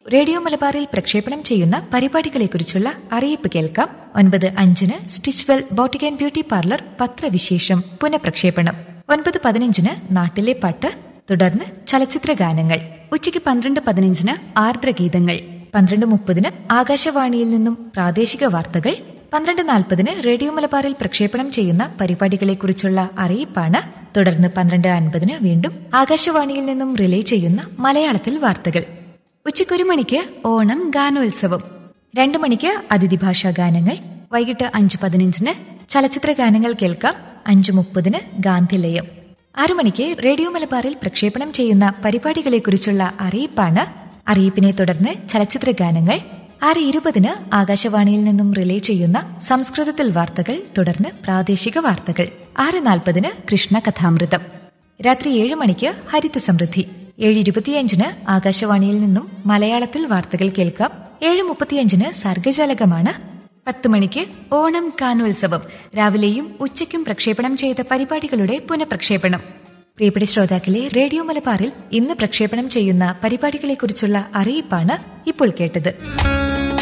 radio മലബാറിൽ പ്രക്ഷേപണം ചെയ്യുന്ന പരിപാടികളെക്കുറിച്ചുള്ള അറിയിപ്പ് കേൾക്കാം ഒൻപത് അഞ്ചിന് Stitchwell boutique and beauty parlour പത്രവിശേഷം പുനഃപ്രക്ഷേപണം ഒൻപത് പതിനഞ്ചിന് നാട്ടിലെ പാട്ട് തുടർന്ന് ചലച്ചിത്ര ഗാനങ്ങൾ ഉച്ചയ്ക്ക് പന്ത്രണ്ട് പതിനഞ്ചിന് ആർദ്രഗീതങ്ങൾ പന്ത്രണ്ട് മുപ്പതിന് ആകാശവാണിയിൽ നിന്നും പ്രാദേശിക വാർത്തകൾ പന്ത്രണ്ട് നാൽപ്പതിന് റേഡിയോ മലബാറിൽ പ്രക്ഷേപണം ചെയ്യുന്ന പരിപാടികളെക്കുറിച്ചുള്ള അറിയിപ്പാണ് തുടർന്ന് പന്ത്രണ്ട് അൻപതിന് വീണ്ടും ആകാശവാണിയിൽ നിന്നും റിലേ ചെയ്യുന്ന മലയാളത്തിൽ വാർത്തകൾ ഉച്ചയ്ക്കൊരു മണിക്ക് ഓണം ഗാനോത്സവം രണ്ടു മണിക്ക് അതിഥി ഭാഷാ ഗാനങ്ങൾ വൈകിട്ട് അഞ്ച് പതിനഞ്ചിന് ചലച്ചിത്ര ഗാനങ്ങൾ കേൾക്കാം അഞ്ചു മുപ്പതിന് ഗാന്ധിലയം ആറു മണിക്ക് റേഡിയോ മലബാറിൽ പ്രക്ഷേപണം ചെയ്യുന്ന പരിപാടികളെക്കുറിച്ചുള്ള അറിയിപ്പാണ് അറിയിപ്പിനെ തുടർന്ന് ചലച്ചിത്ര ഗാനങ്ങൾ ആറ് ഇരുപതിന് ആകാശവാണിയിൽ നിന്നും റിലേ ചെയ്യുന്ന സംസ്കൃതത്തിൽ വാർത്തകൾ തുടർന്ന് പ്രാദേശിക വാർത്തകൾ ആറ് നാൽപ്പതിന് കൃഷ്ണ കഥാമൃതം രാത്രി ഏഴ് മണിക്ക് ഹരിത സമൃദ്ധി ഏഴ് ഇരുപത്തിയഞ്ചിന് ആകാശവാണിയിൽ നിന്നും മലയാളത്തിൽ വാർത്തകൾ കേൾക്കാം ഏഴ് മുപ്പത്തിയഞ്ചിന് സർഗജാലകമാണ് പത്ത് മണിക്ക് ഓണം കാനോത്സവം രാവിലെയും ഉച്ചയ്ക്കും പ്രക്ഷേപണം ചെയ്ത പരിപാടികളുടെ പുനഃപ്രക്ഷേപണം പ്രിയപ്പെട്ട ശ്രോതാക്കളെ റേഡിയോ മലബാറിൽ ഇന്ന് പ്രക്ഷേപണം ചെയ്യുന്ന പരിപാടികളെക്കുറിച്ചുള്ള അറിയിപ്പാണ് ഇപ്പോൾ കേട്ടത്